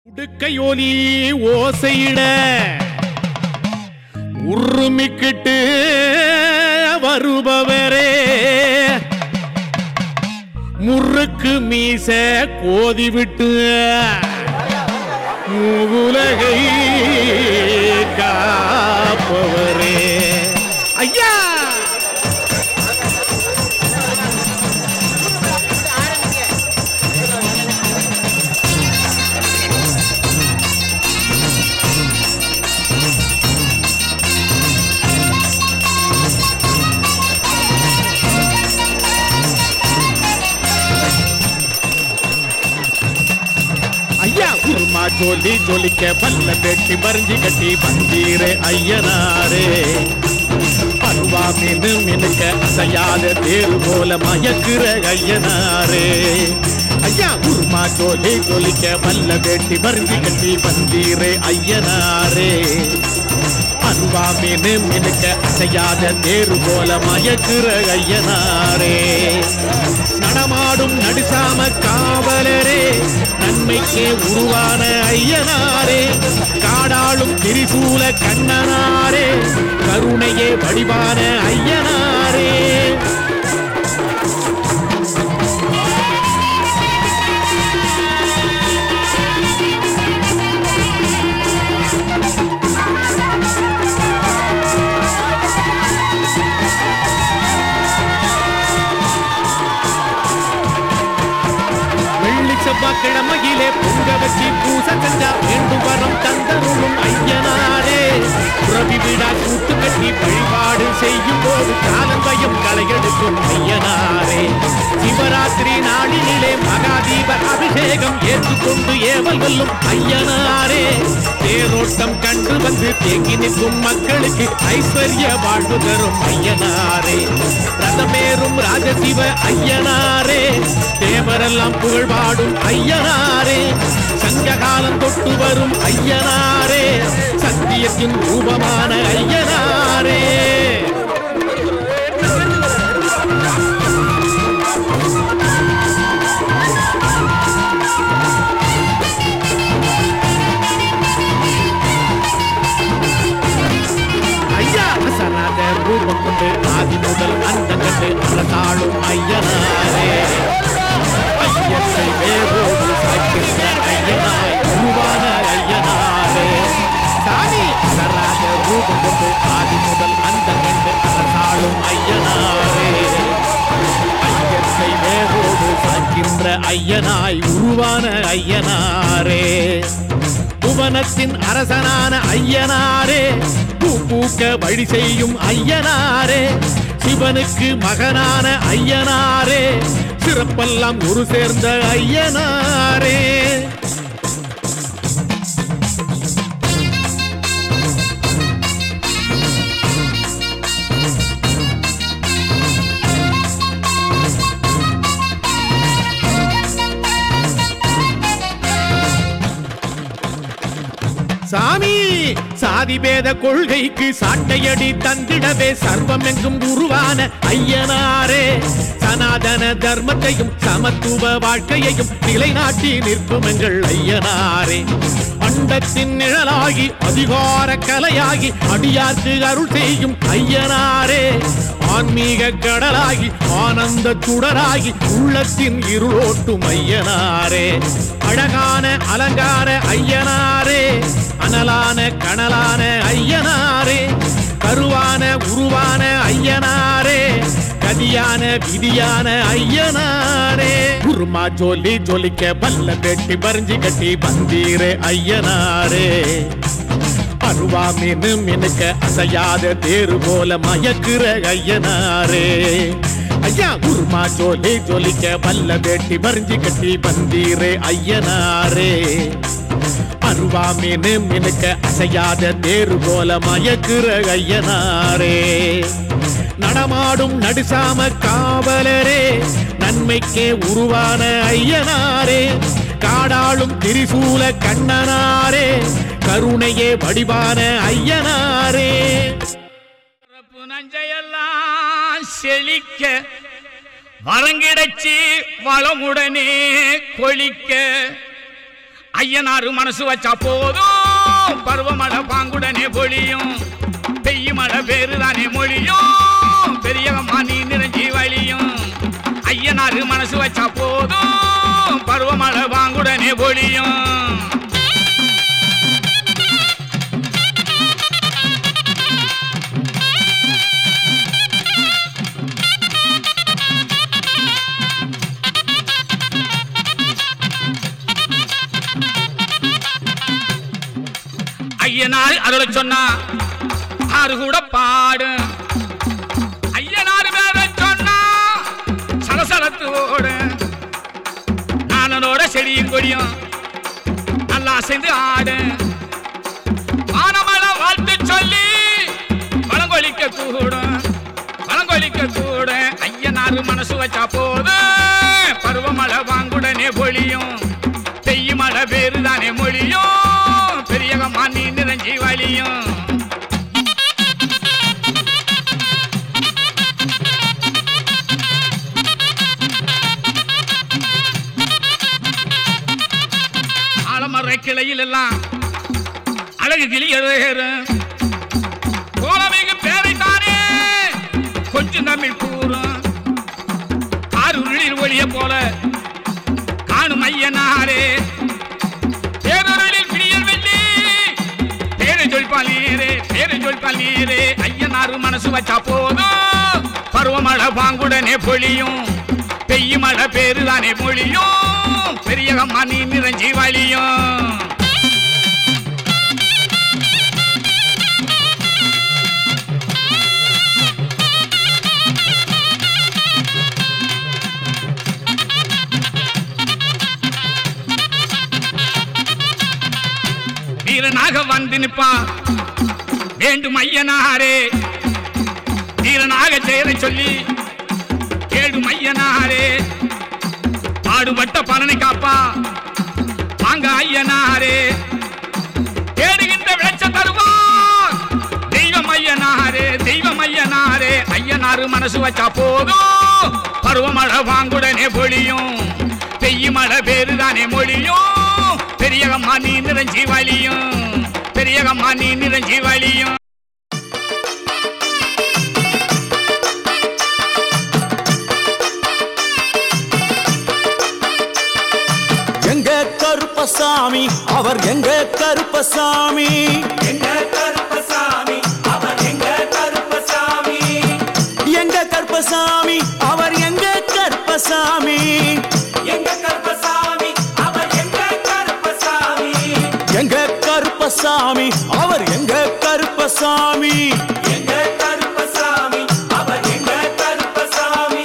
உடுக்கையோலி ஓசையிட உருமிக்கிட்டு வருபவரே முறுக்கு மீச கோதி விட்டு உலகை காப்பவரே ஐயா ஐயா உருமா ஜோலி ஜோலிக்க பல்ல பெட்டி பறிஞ்சு கட்டி வந்தீரே ஐயனாரே அருவா மீனு மினுக்க அசையாத தேரு போல மயக்குற ஐயனாரே ஐயா உருமா ஜோலி ஜோலிக்க பல்ல பெட்டி பறிஞ்சு கட்டி வந்தீரே ஐயனாரே அருவா மீனு மினுக்க அசையாத தேரு போல மயக்குற ஐயனாரே நடமாடும் நடுசாம காவலரே நன்மைக்கே உருவான ஐயனாரே காடாளும் திரிசூல கண்ணனாரே கருணையே வடிவான ஐயனாரே வெள்ளி செவ்வாய்க்கிழமையிலே பொங்க வச்சு பூச செஞ்சா வேண்டும் வரம் தந்தருளும் ஐயனாரே புறவி விழா கூட்டு கட்டி வழிபாடு செய்யும் போது காலம் பயம் களையெடுக்கும் ஐயனாரே சிவராத்திரி நாளிலே மகாதீப அபிஷேகம் ஏற்றுக்கொண்டு ஏவல் வெல்லும் ஐயனாரே தேரோட்டம் கண்டு வந்து தேங்கி நிற்கும் மக்களுக்கு ஐஸ்வர்ய வாழ்வு தரும் ஐயனாரே ரதமேறும் ராஜசிவ ஐயனாரே தேவரெல்லாம் புகழ் பாடும் ஐயனாரே சங்க காலம் தொட்டு வரும் ஐயனாரே சத்தியத்தின் ரூபமான ஐயனாரே ஐயா அசராத ரூபம் கொண்டு ஆதி முதல் அந்த கண்டு அரசாளும் ஐயனாரே ஐயத்தை வேரோடு சாய்க்கின்ற ஐயனாய் உருவான ஐயனாரே சாமி அசராத ரூபம் கொண்டு ஆதி முதல் அந்த கண்டு அரசாளும் ஐயனாரே ஐயத்தை வேரோடு சாய்க்கின்ற ஐயனாய் உருவான ஐயனாரே புவனத்தின் அரசனான ஐயனாரே பூ பூக்க வழி செய்யும் ஐயனாரே சிவனுக்கு மகனான ஐயனாரே சிறப்பெல்லாம் ஒரு சேர்ந்த ஐயனாரே சாமி சாதி பேத கொள்கைக்கு சாட்டையடி தந்திடவே சர்வம் எங்கும் உருவான ஐயனாரே சனாதன தர்மத்தையும் சமத்துவ வாழ்க்கையையும் நிலைநாட்டி நிற்கும் எங்கள் ஐயனாரே அண்டத்தின் நிழலாகி அதிகார கலையாகி அடியார்க்கு அருள் செய்யும் ஐயனாரே ஆன்மீக கடலாகி ஆனந்த சுடராகி உள்ளத்தின் இருளோட்டும் ஐயனாரே அழகான அலங்கார ஐயனாரே அனலான கனலான ஐயனாரே கருவான உருவான ஐயனாரே கதியான விதியான ஐயனாரே குருமா ஜோலி ஜொலிக்க பல்ல பெட்டி பறிஞ்சு கட்டி வந்தீரே ஐயனாரே அருவா மீனு மினுக்க அசையாத தேரு போல மயக்குற ஐயனாரே ஐயா உருமா ஜோலி ஜொலிக்க பல்ல வேட்டி பறிஞ்சு கட்டி வந்தீரே ஐயனாரே அருவா மீனு மினுக்க அசையாத தேரு போல மயக்குற ஐயனாரே நடமாடும் நடுசாம காவலரே நன்மைக்கே உருவான ஐயனாரே காடாளும் திரிசூல கண்ணனாரே கருணையே வடிவான ஐயனாரே பிறப்பு நஞ்சையெல்லாம் செழிக்க வரங்கிடச்சி வளமுடனே கொளிக்க ஐயனாரு மனசு வச்சா போதும் பருவமழை பாங்குடனே பொழியும் பெய்ய மழை பேருதானே மொழியும் பெரியவம்மா நீ நிறைஞ்சி வழியும் ஐயனாரு மனசு வச்சா போதும் பருவமழை பாங்குடனே பொழியும் ஐயனார் அதோட சொன்னா ஆறு கூட பாடு ஐயனார் பேர சொன்னா சலசலத்தோடு நானனோட செடியும் கொடியும் நல்லா சேர்ந்து ஆடு வானமல வாழ்த்து சொல்லி வளங்கொலிக்க கூடும் வளங்கொலிக்க கூட ஐயனார் மனசு வச்சா போது பருவமழை வாங்குடனே பொழியும் பெய்ய மழை பேருதானே மொழியும் பெரியகம்மா நீ நிறைஞ்சி வழியும் ஆலமர கிளையில் எல்லாம் அழகு கிளி எழுதுகிறேன் கோலமிகு பேரை தானே கொஞ்சம் தமிழ் கூறும் ஆறுருளில் ஒளிய போல காணும் ஐயனாரே பேரொருளில் பிடியல் வெள்ளி பேரை சொல்பால் நீரே பேரை சொல்பால் நீரே ஐயனாரு மனசு வச்சா போதும் பருவமழை பாங்குடனே பொழியும் பெய்ய மழை பேருதானே மொழியும் பெரியகம்மா நீ நிறைஞ்சி வழியும் வீரனாக வந்து நிற்பான் வேண்டும் ஐயனாரே வீரனாக செயலை சொல்லி கேடும் ஐயனாரே பாடுபட்ட பலனை காப்பா வாங்க ஐயனாரே தேடுகின்ற விளைச்ச தருவான் தெய்வம் ஐயனாரே தெய்வம் ஐயனாரே ஐயனாரு மனசு வச்சா போதும் பருவமழை வாங்குடனே பொழியும் பெய்ய மழை பேருதானே மொழியும் பெரியகம்மா நீ நிறைஞ்சி வழியும் பெரியகம்மா நீ நிறைஞ்சி வழியும் எங்க கருப்பசாமி அவர் எங்க கருப்பசாமி எங்க கருப்பசாமி அவர் எங்க கருப்பசாமி எங்க கருப்பசாமி அவர் எங்க கருப்பசாமி எங்க கருப்பசாமி அவர் எங்க கருப்பசாமி எங்க கருப்பசாமி அவர் எங்க கருப்பசாமி எங்க கருப்பசாமி அவர் எங்க கருப்பசாமி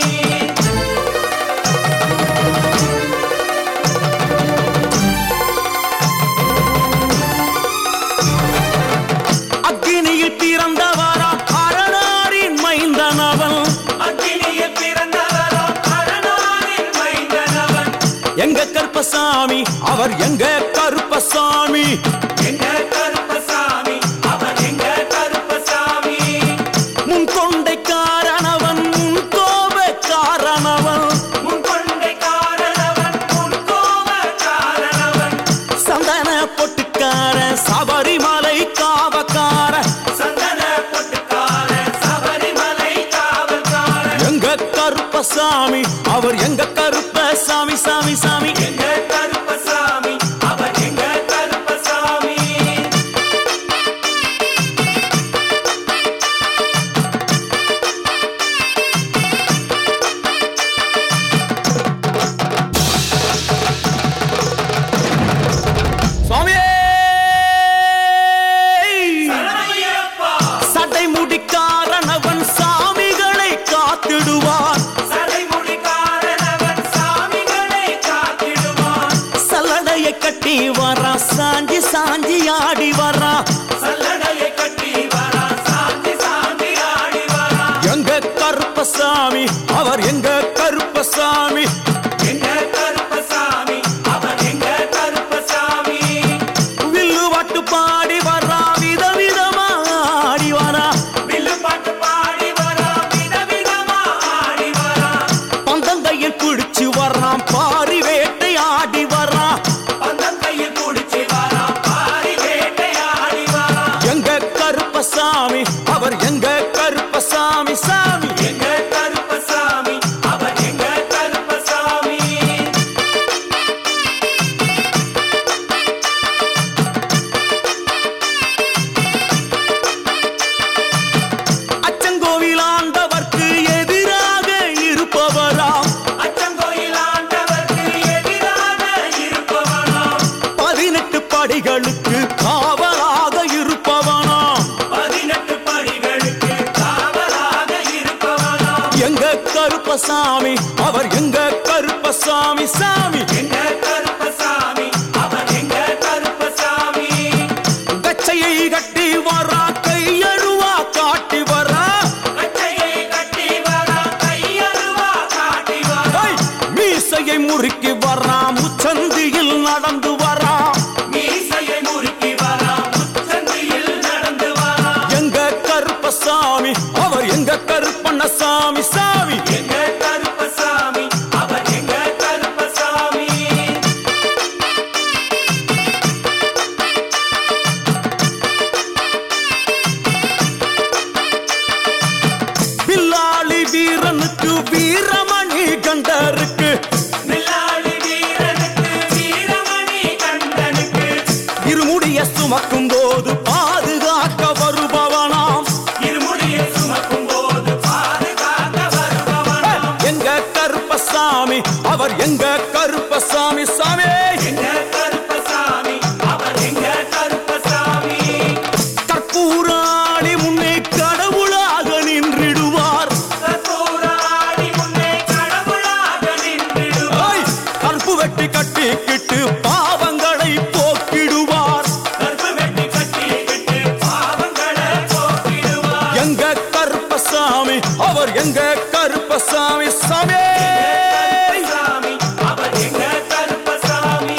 அக்கினியில் பிறந்தவரா அரணாரின் மைந்தனவன் அக்கினியில் பிறந்தவரோ அரணாரின் மைந்தனவன் எங்க கருப்பசாமி அவர் எங்க கருப்பசாமி எங்க கருப்பசாமி அவர் எங்க கருப்பசாமி முன் கொண்டை காரணவன் முன் கோப காரணவன் முன் கொண்டை காரணவன் முன் கோப காரணவன் சந்தன பொட்டுக்கார சபரிமலை காவக்கார சந்தன பொட்டுக்கார சபரிமலை காவல்காரன் எங்க கருப்பசாமி அவர் எங்க கருப்பசாமி சாமி சாமி எங்க கருப்பசாமி அவர் எங்க கருப்பசாமி சுவாமியே சரணமையப்பா சடை முடிக்காரனவன் சாமிகளை காத்திடுவான் சடைமுடி காரணவன் சாமிகளை காத்திடுவான் சல்லடையை கட்டி வரா சாஞ்சி சாஞ்சி ஆடி வரா சல்லடையை கட்டி வரா சாந்தி சாந்தி ஆடி வரா எங்க கருப்பசாமி அவர் எங்க கருப்பசாமி எங்க கருப்பசாமி அவர் எங்க கருப்பசாமி வில்லு வாட்டு பாடி வரா விதவிதமா ஆடி வரா வில்லு பாட்டு பாடி வரா விதவிதமா ஆடி வரா பந்தங்கையில் குடிச்சு வர்றான் பாரி வேட்டை ஆடி வர்றான் பந்தம் கையில் படிகளுக்கு காவலாக இருப்பவனாம் பதினெட்டு படிகளுக்கு காவலாக இருப்பவனாம் எங்க கருப்பசாமி அவர் எங்க கருப்பசாமி சாமி எங்க கருப்பசாமி அவர் எங்க கருப்பசாமி கச்சையை கட்டி வரா கையழுவா காட்டி வரா கட்டையை கட்டி வரா கையருவா காட்டி வரா ஐ! மீசையை முறுக்கி வரா முச்சந்தியில் நடந்து வரா மீசையை முறுக்கி வரா முச்சந்தியில் நடந்து வரா எங்க கருப்பசாமி அவர் எங்க கருப்பண்ணசாமி சாமி எங்க கருப்பசாமி அவர் எங்க கருப்பசாமி வில்லாளி வீரனுக்கு வீரமணி கண்டருக்கு நில்லாளி வீரனுக்கு வீரமணி கண்டனுக்கு இருமுடிய சுமக்கும் போது பாதுகாக்க வருபவனாம் இருமுடிய சுமக்கும் போது பாதுகாக்க வருபவனாம் எங்க கருப்பசாமி அவர் எங்க கருப்பசாமி சாமி எங்க கருப்பசாமி அவர் எங்க கருப்பசாமி கற்பூராளி முன்னே கடவுளாக நின்றிடுவார் கற்பூராடி முன்னே கடவுளாக நின்றிடுவார் ஐ! கற்பு வெட்டி கட்டிக்கிட்டு பாவங்களை போக்கிடுவார் கற்பு வெட்டி கட்டிக்கிட்டு பாவங்களை போக்கிடுவார் எங்க கருப்பசாமி அவர் எங்க கருப்பசாமி சாமி கருப்பசாமி அவர் எங்க கருப்பசாமி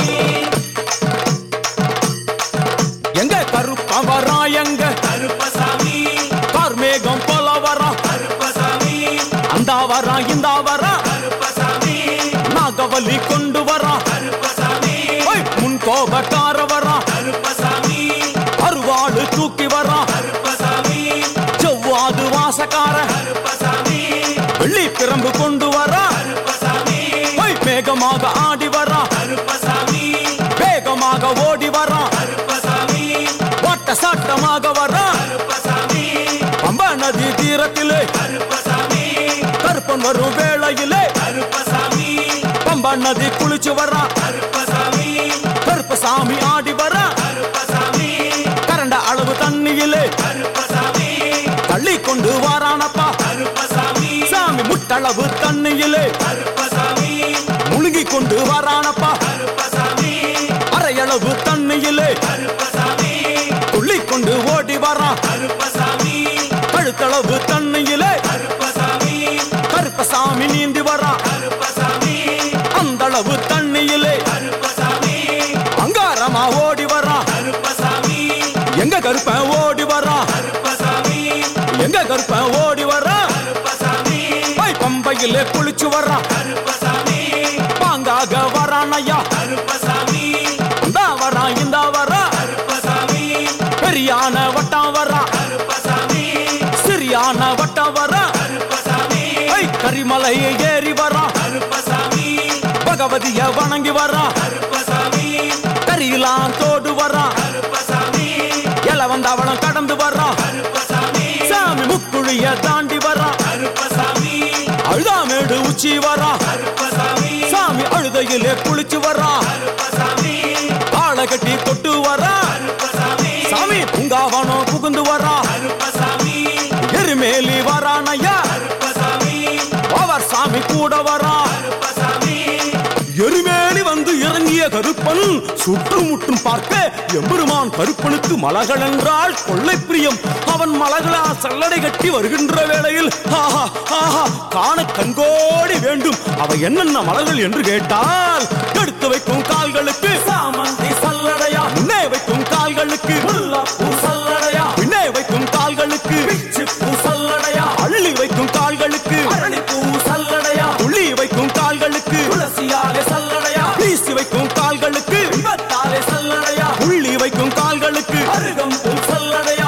எங்க கருப்பன் வரா எங்க கருப்பசாமி கார்மேகம் போல வரா கருப்பசாமி அந்த வரா இந்த வரா கருப்பசாமி நாகவலி கொண்டு வரா கருப்பசாமி ஓய், முன் கோபக்கார வரா கருப்பசாமி அருவாடு தூக்கி வரா கருப்பசாமி செவ்வாது வாசக்கார கருப்பசாமி வெள்ளி பிரம்பு கொண்டு வரா கருப்பசாமி ஓய், வேகமாக ஆடி வரா கருப்பசாமி வேகமாக ஓடி வரா கருப்பசாமி ஓட்ட சாட்டமாக வரா கருப்பசாமி பம்பா நதி தீரத்திலே கருப்பசாமி கருப்பன் வரும் வேளையிலே கருப்பசாமி பம்பா நதி குளிச்சு வரா கருப்பசாமி கருப்பசாமி ஆடி வரா கருப்பசாமி கரண்ட அளவு தண்ணியிலே கருப்பசாமி தள்ளி கொண்டு வாரானப்பா கருப்பசாமி சாமி முட்டளவு தண்ணியிலே கருப்பசாமி முழுகி கொண்டு வாரானப்பா கருப்பசாமி அரையளவு தண்ணியிலே கருப்பசாமி துள்ளி கொண்டு ஓடி வரா கருப்பசாமி கழுத்தளவு தண்ணியிலே கருப்பசாமி கருப்பசாமி நீந்தி வரா கருப்பசாமி அந்த அளவு தண்ணியிலே கருப்பசாமி அங்காரமா ஓடி வரா கருப்பசாமி எங்க கருப்பன் ஓடி வரா கருப்பசாமி எங்க கருப்பன் ஓடி வரா கருப்பசாமி போய் பம்பையிலே குளிச்சு வரா கருப்பசாமி பாங்காக வரானையா கருப்பசாமி இந்த வரா இந்த வரா கருப்பசாமி பெரியான வட்டம் வரா கருப்பசாமி சிறியான வட்டம் வரா கருப்பசாமி ஐ கரிமலையை ஏறி வரா கருப்பசாமி பகவதிய வணங்கி வரா கருப்பசாமி கரியெல்லாம் தோடு வரா கருப்பசாமி இல வந்தவளம் கடந்து வரா கருப்பசாமி சாமி முக்குழிய தாண்டி வரா கருப்பசாமி அழுதாமேடு உச்சி வரா கருப்பசாமி சாமி அழுதையிலே குளிச்சு வரா கருப்பசாமி ஆளை கட்டி தொட்டு வரா கருப்பசாமி சாமி பூங்காவனம் புகுந்து வரா கருப்பசாமி எருமேலி வரானையா கருப்பசாமி அவர் சாமி கூட வரா கருப்பசாமி எருமேலி வந்து இறங்கிய கருப்பன் சுற்றுமுற்றும் பார்க்க எம்பெருமான் கருப்பனுக்கு மலகள் என்றால் கொள்ளை பிரியம் அவன் மலகளா சல்லடை கட்டி வருகின்ற வேளையில் ஆஹா ஆஹா காண கண்கோடி வேண்டும் அவை என்னென்ன மலர்கள் என்று கேட்டால் எடுத்து வைக்கும் கால்களுக்கு சாமந்தி சல்லடையா முன்னே வைக்கும் கால்களுக்கு முல்லைப்பூ சல்லடையா பின்னே வைக்கும் கால்களுக்கு பிச்சிப்பூ சல்லடையா அள்ளி வைக்கும் கால்களுக்கு அரளிப்பூ சல்லடையா துள்ளி வைக்கும் கால்களுக்கு துளசியாலே சல்லடையா வீசி வைக்கும் கால்களுக்கு விபத்தாலே சல்லடையா உள்ளி வைக்கும் கால்களுக்கு அருகம்பூ சல்லடையா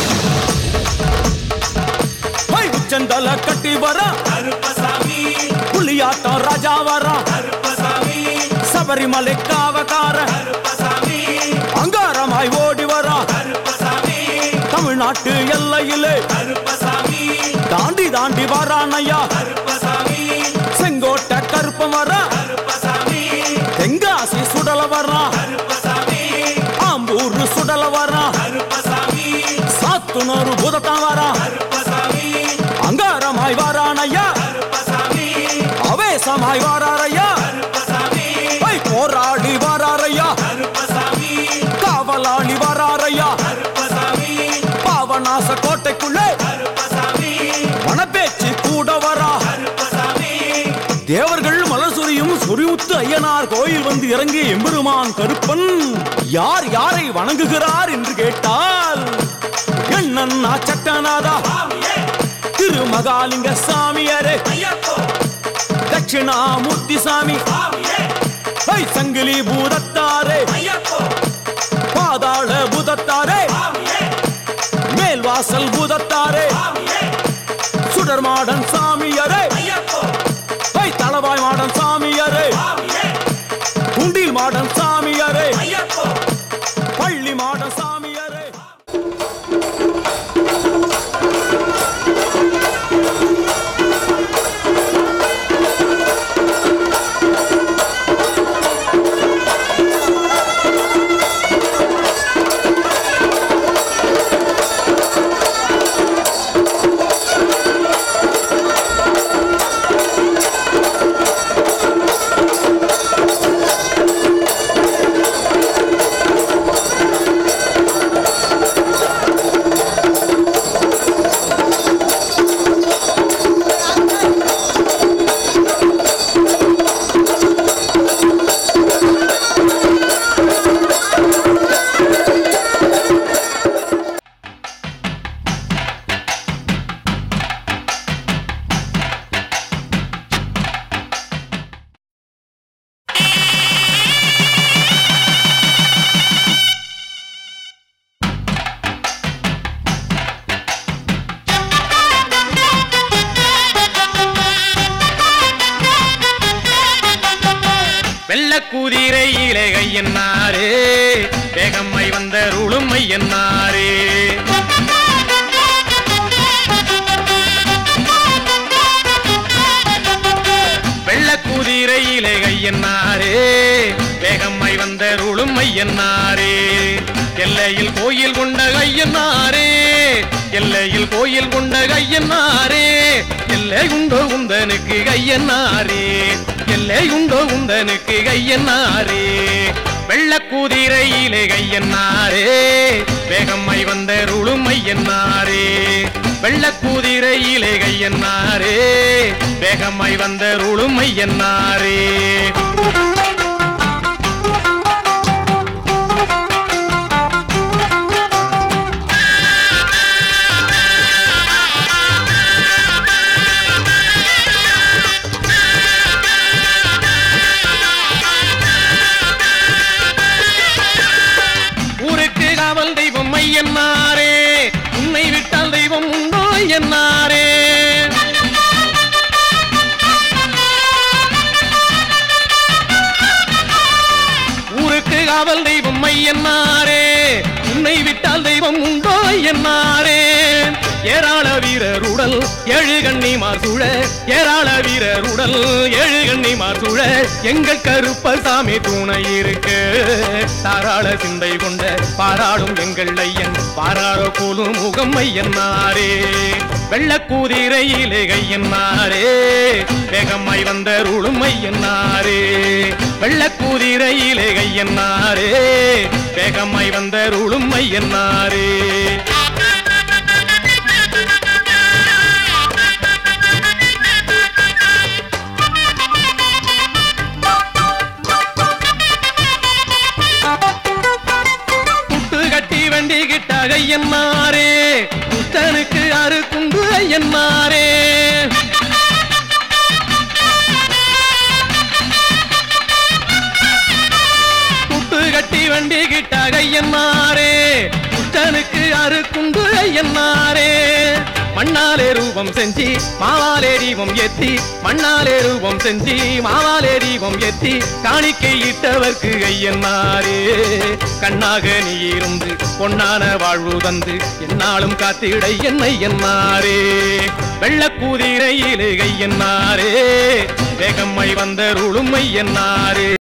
ஹை, உச்சந்தல கட்டி வர கருப்பசாமி புலியாட்டம் ராஜா வர கருப்பசாமி சபரிமலை காவக்கார கருப்பசாமி அங்காரமாய் ஓடி வர கருப்பசாமி தமிழ்நாட்டு எல்லையிலே கருப்பசாமி தாண்டி தாண்டி வரானையா கருப்பசாமி செங்கோட்டை கருப்பம் வர கருப்பசாமி தெங்காசி சுடல வர்றான் கருப்பசாமி இன்னொரு பூதத்தான் வாரா கருப்பசாமி அங்காரமாய் வாரான் ஐயா கருப்பசாமி அவேசமாய் வாரார் ஐயா கருப்பசாமி ஐ, போராடி வாரார் ஐயா கருப்பசாமி காவலாளி வாரார் ஐயா கருப்பசாமி பாவநாச கோட்டைக்குள்ளே கருப்பசாமி வனப்பேச்சு கூட வரா கருப்பசாமி தேவர்கள் மலர் சொரியும் சொரிமுத்து ஐயனார் கோயில் வந்து இறங்கிய எம்பெருமான் கருப்பன் யார் யாரை வணங்குகிறார் என்று கேட்டால் எண்ணன்னா சட்டநாதா சுவாமியே திருமகாலிங்க சாமியாரே ஐயப்போ தட்சிணாமூர்த்தி சாமி சுவாமியே ஐ சங்கிலி பூதத்தாரே ஐயப்போ பாதாள பூதத்தாரே சுவாமியே மேல்வாசல் பூதத்தாரே சுவாமியே சுடர்மாடன் சாமியாரே ஐயப்போ ஐ தளவாய் மாடன் சாமியாரே சுவாமியே குண்டில் மாடன் சாமியாரே ஐயப்போ பள்ளி மாடன் சாமியாரே வெள்ளக்குதிரையிலே கையன்னாரே வேகம்மை வந்த ருளுமை என்னாரே வெள்ளக்குதிரையிலே கையன்னாரே வேகம்மை வந்த ருளுமை என்னாரே எல்லையில் கோயில் கொண்ட கையன்னாரே எல்லையில் கோயில் கொண்ட கையன்னாரே எல்லை உண்டோ உந்தனுக்கு கையன்னாரே எல்லை உண்டோ உந்தனுக்கு கையன்னாரே வெள்ளக்குதிரையிலே கையன்னாரே வேகம்மை வந்த ருளுமை என்னாரே வெள்ளக்குதிரையிலே கையன்னாரே வேகம்மை வந்த ருளுமை என்னாரே ஊருக்கு காவல் தெய்வம் ஐயன்னாரே உன்னை விட்டால் தெய்வம் உண்டோ என்னாரே ஊருக்கு காவல் தெய்வம் ஐயன்னாரே உன்னை விட்டால் தெய்வம் உண்டோ என்னாரே ஏராள வீரர் உடல் ஏழு கண்ணி மாசூழ ஏராள வீரர் உடல் ஏழு கண்ணி மாசூழ எங்கள் கருப்பசாமி துணை இருக்கு தாராள சிந்தை கொண்ட பாராளும் எங்கள் ஐயன் பாராள போலும் முகம் ஐயன்னாரே வெள்ளக்கூதிரையிலே கையன்னாரே வேகம்மாய் வந்த ருளும் ஐயன்னாரே வெள்ளக்கூதிரையிலே கையன்னாரே வேகம்மாய் வந்த ருளும் ஐயன்னாரே புட்டு கட்டி வண்டி கிட்ட ஐயன்னாரே புத்தனுக்கு அரு குண்டு ஐயன்னாரே புட்டு கட்டி வண்டி கிட்ட ஐயன்னாரே புத்தனுக்கு அரு குண்டு ஐயன்னாரே மண்ணாலே ரூபம் செஞ்சு மாவாலே தீபம் ஏத்தி மண்ணாலே ரூபம் செஞ்சு மாவாலே தீபம் ஏத்தி காணிக்கை இட்டவர்க்கு ஐயன்னாரே கண்ணாக நீ இருந்து பொன்னான வாழ்வு தந்து என்னாலும் காத்திட என்னை என்னாரே வெள்ளக்கூதிரையிலே கையன்னாரே வேகம்மை வந்த ருளுமை என்னாரே